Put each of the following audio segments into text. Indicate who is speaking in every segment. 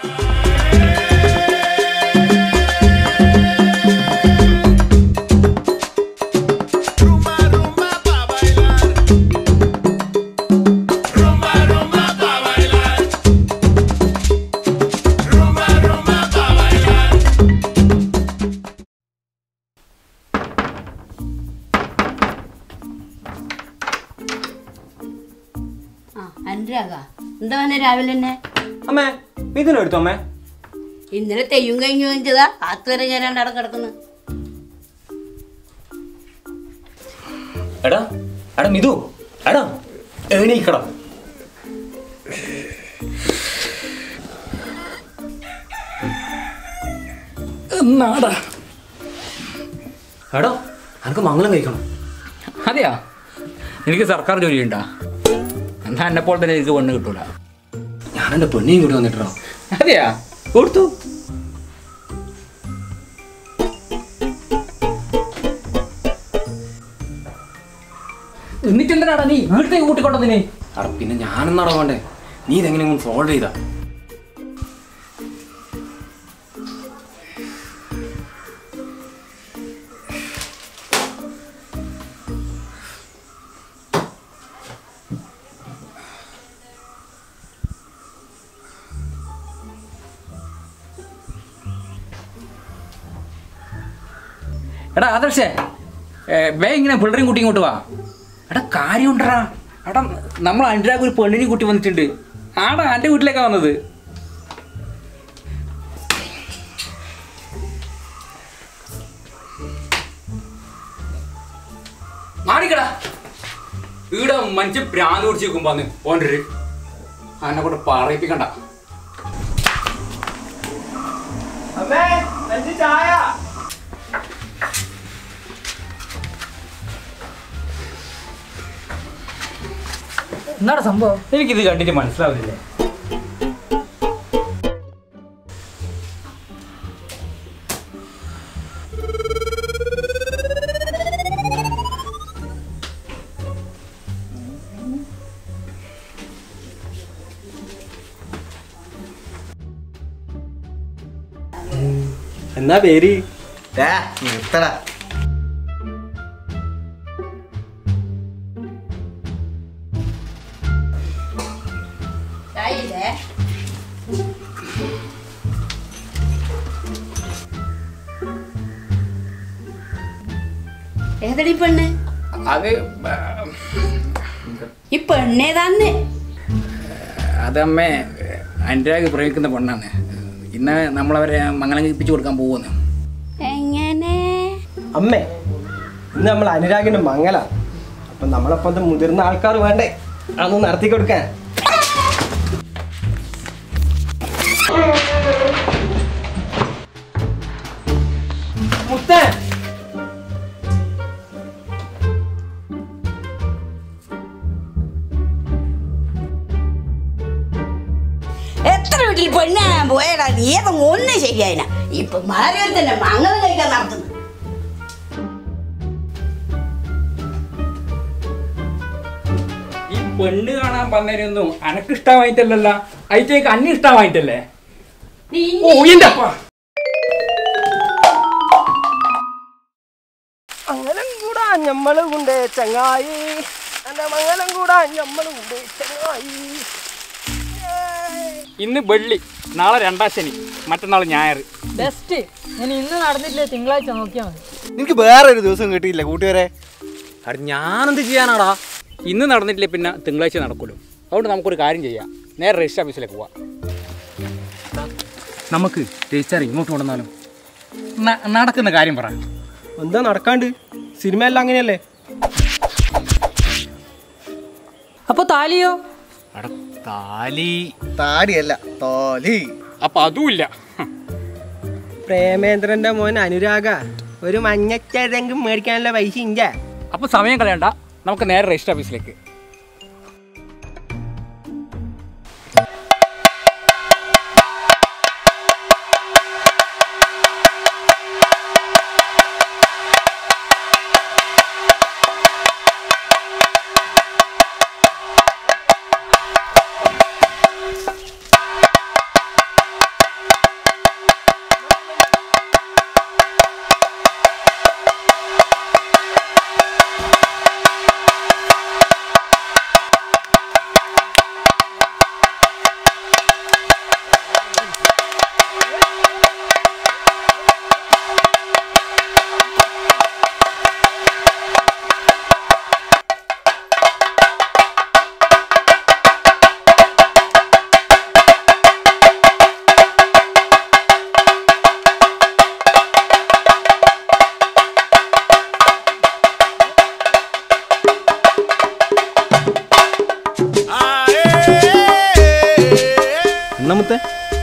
Speaker 1: ആ അനുരാഗ എന്താ പറഞ്ഞ രാവിലെ തന്നെ
Speaker 2: അമ്മേ മിഥുനം എടുത്തോ അമ്മേ
Speaker 1: ഇന്നലെ തെയ്യും കഴിഞ്ഞു വെച്ചതാ കാത്തു വരെ ഞാൻ രണ്ടടം കിടക്കുന്നു
Speaker 2: എടാ എടാ മിഥു എടാ എണീക്കടാ
Speaker 3: എന്നാടാ
Speaker 2: എടാ എനിക്ക് മംഗലം കഴിക്കണം
Speaker 3: അതെയാ എനിക്ക് സർക്കാർ ജോലി ഉണ്ടാ എന്നാ എന്നെ പോലെ തന്നെ എനിക്ക് പെണ്ണ് കിട്ടൂല
Speaker 2: ഞാൻ എൻ്റെ പെണ്ണിയും കൂടി വന്നിട്ടോ
Speaker 3: അതെയാ കൊടുത്തു എന്നിട്ടെന്തിനാടാ നീ വീട്ടിലേക്ക് കൂട്ടിക്കൊണ്ടതിന്
Speaker 2: എടാ പിന്നെ ഞാനെന്നാടാ വേണ്ടേ നീ ഇതെങ്ങനെ സോൾവ് ചെയ്താ
Speaker 3: എടാ ആദർശേ ഏ, വേ ഇങ്ങനെ പിള്ളേരും കുട്ടി ഇങ്ങോട്ട് വാ എടാ കാര്യം ഉണ്ടടാ എടാ നമ്മൾ അനുരാഗ് ഒരു പെണ്ണിനെയും കൂട്ടി വന്നിട്ടുണ്ട് ആടാ എൻ്റെ വീട്ടിലേക്കാ വന്നത് മാറിക്കടാ ഇവിടെ മനുഷ്യൻ പ്രാന്ത് പിടിച്ച് നിൽക്കുമ്പോന്ന് ഓണ്ടര് എന്നെ കൊണ്ട് പറയിപ്പിക്കണ്ട
Speaker 4: എന്നാടാ സംഭവം
Speaker 3: എനിക്കിത് കണ്ടിട്ട് മനസ്സിലാവുന്നില്ലേ
Speaker 2: എന്നാ പേര്
Speaker 5: നിർത്തടാ
Speaker 1: ചായയില്ലേ ഏതടി പെണ്ണ്
Speaker 3: അത്
Speaker 1: ഈ പെണ്ണേതാന്ന്
Speaker 3: അതമ്മേ അനുരാഗ് പ്രയോഗിക്കുന്ന പെണ്ണാണ് ഇന്ന് നമ്മളവരെ മംഗലം കഴിപ്പിച്ച് കൊടുക്കാൻ പോകുന്നു
Speaker 1: എങ്ങനെ
Speaker 6: അമ്മേ ഇന്ന് നമ്മൾ അനുരാഗിന്റെ മംഗല അപ്പൊ നമ്മളൊപ്പം ഇത് മുതിർന്ന ആൾക്കാർ വേണ്ടേ അതൊന്ന് നടത്തി കൊടുക്കാൻ മുത്തേ
Speaker 1: എത്ര വീട്ടിൽ പെണ്ണ് കാണാൻ പോയടാ നീ ഏതും ഒന്നും ശരിയായിന ഇപ്പൊ മാറിയവർ തന്നെ മംഗളം കഴിക്കാൻ നടത്തുന്നു
Speaker 3: ഈ പെണ്ണ് കാണാൻ പറഞ്ഞൊന്നും അനക്കിഷ്ടമായിട്ടല്ലല്ല അയച്ചേക്ക് അന്നെ ഇഷ്ടമായിട്ടല്ലേ ഓ എന്റെ അപ്പ
Speaker 6: മംഗലം കൂടാ ഞമ്മളും ഉണ്ട് ചങ്ങായി എന്റെ മംഗലം കൂടാ ഞമ്മളും ഉണ്ട് ചങ്ങായി
Speaker 3: ഇന്ന് വെള്ളി നാളെ രണ്ടാം ശനി മറ്റന്നാൾ ഞായർ
Speaker 4: ബെസ്റ്റ് ഞാൻ ഇന്ന് നടന്നിട്ടില്ലേ തിങ്കളാഴ്ച നോക്കിയാൽ മതി
Speaker 5: നിനക്ക് വേറെ ഒരു ദിവസം കിട്ടിയില്ല കൂട്ടുകാരെ
Speaker 3: അത് ഞാനെന്ത് ചെയ്യാനാടാ ഇന്ന് നടന്നിട്ടില്ലേ പിന്നെ തിങ്കളാഴ്ച നടക്കുമല്ലോ അതുകൊണ്ട് നമുക്കൊരു കാര്യം ചെയ്യാം നേരെ രജിസ്റ്റർ ഓഫീസിലേക്ക് പോവാം നമുക്ക് രജിസ്റ്റർ ഇങ്ങോട്ട് കൊണ്ടുവന്നാലും നടക്കുന്ന കാര്യം പറ
Speaker 6: എന്താ നടക്കാണ്ട് സിനിമ എല്ലാം അങ്ങനെയല്ലേ
Speaker 4: അപ്പൊ താലിയോ
Speaker 3: അട താലി
Speaker 5: താടിയല്ല തോലി
Speaker 3: അപ്പൊ അതുമില്ല
Speaker 6: പ്രേമേന്ദ്രന്റെ മോൻ അനുരാഗ ഒരു മഞ്ഞച്ചരങ്കും മേടിക്കാനുള്ള പൈസ ഇല്ല
Speaker 3: അപ്പൊ സമയം കളയണ്ട നമുക്ക് നേരെ രജിസ്റ്റർ ഓഫീസിലേക്ക്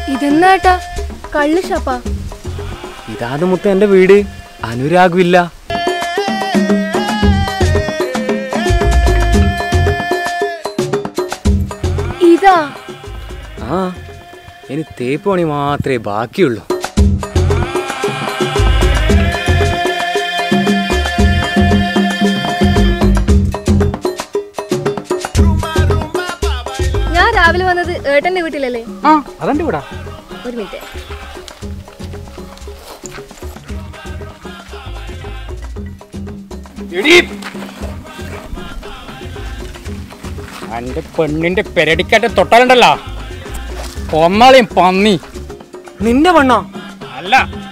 Speaker 7: ഇതെന്നാട്ടാ കള്ള് ഷാപ്പാ
Speaker 2: ഇതാത് മുത്ത എന്റെ വീട് അനുരാഗമില്ല
Speaker 7: ഇതാ
Speaker 2: ആ ഇനി തേപ്പ് പണി മാത്രമേ ബാക്കിയുള്ളൂ
Speaker 7: ഞാൻ രാവിലെ വന്നത് ഏട്ടന്റെ വീട്ടിലല്ലേ
Speaker 3: ആ അതെന്റെ വീടാ
Speaker 7: ഒരു മിനിറ്റ്
Speaker 3: എന്റെ പെണ്ണിന്റെ പെരടിക്കാറ്റ് തൊട്ടാലുണ്ടല്ലോ കൊന്നാളിയും പന്നി
Speaker 2: നിന്റെ പെണ്ണോ
Speaker 3: അല്ല